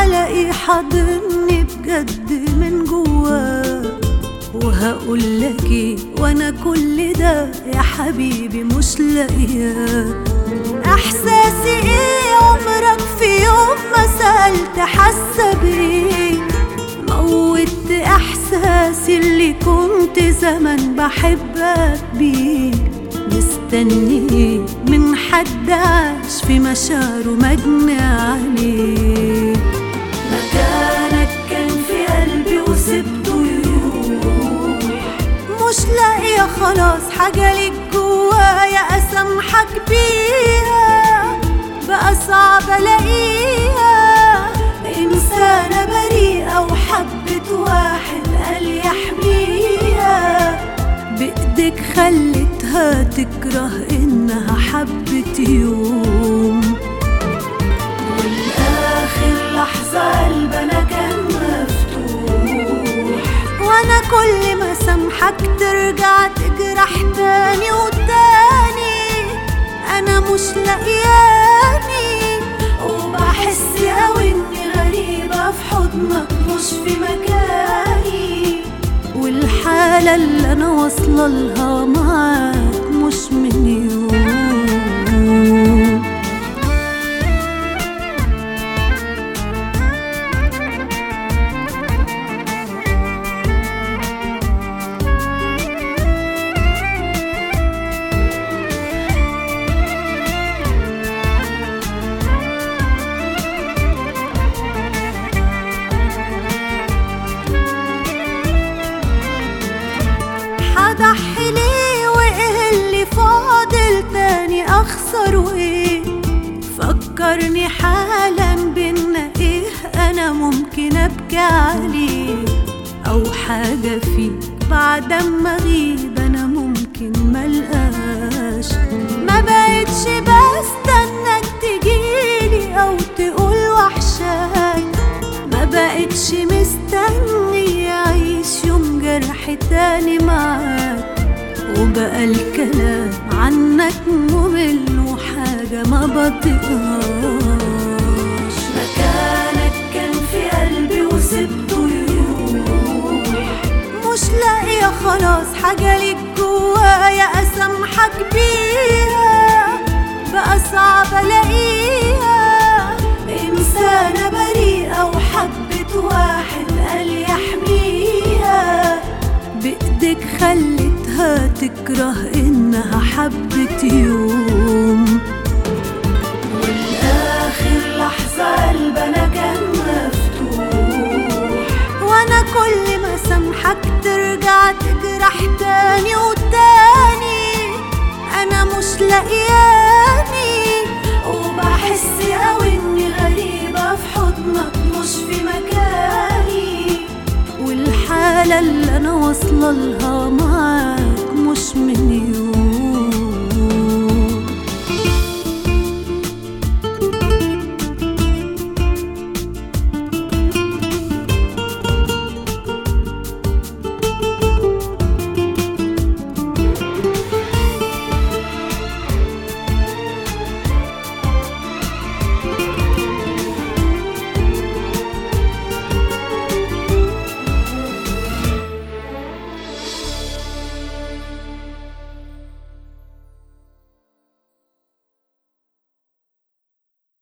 هلاقي حاضني بجد من جواه وهقول لك ايه وانا كل ده يا حبيبي مش لاقياه احساسي ايه عمرك في يوم ما سألت حاسه بايه موت احساسي اللي كنت زمان بحبك بيه مستني ايه من حد عاش في مشاعره مجني عليه مكانك كان في قلبي وسبته يروح مش لاقية خلاص حاجة ليك جوايا أسامحك بيها بقى صعب ألاقيها إنسانة بريئة وحبت واحد قال يحميها بإيدك خلتها تكره إنها حبت يوم والآخر لحظة قلبنا كان مفتوح وأنا كل ما سامحك ترجع تجرح تاني وتاني أنا مش لاقياني وبحس أوي إني غريبة في حضنك مش في مكاني والحالة اللي أنا واصلة لها معاك مش من يوم هضحي ليه وايه اللي فاضل تاني اخسره ايه فكرني حالا بينا ايه انا ممكن ابكي عليه او حاجة فيك بعد ما اغيب انا ممكن ملقاش ما بقتش بستناك تجيلي او تقول وحشاي ما بقتش مستني اعيش يوم جرح تاني معاك وبقى الكلام عنك ممل وحاجة ما بطيقهاش مكانك كان في قلبي وسبته يروح مش لاقية خلاص حاجة ليك جوايا أسامحك بيها بقى صعب ألاقيها إنسانة بريئة وحبت واحد قال يحميها بإيدك خلتها تكره إنها حبت يوم والآخر لحظة قلبنا كان مفتوح وأنا كل ما سامحك ترجع تجرح تاني وتاني أنا مش لاقياني وبحس أوي إني غريبة في حضنك مش في مكاني والحالة اللي أنا واصلة لها معاك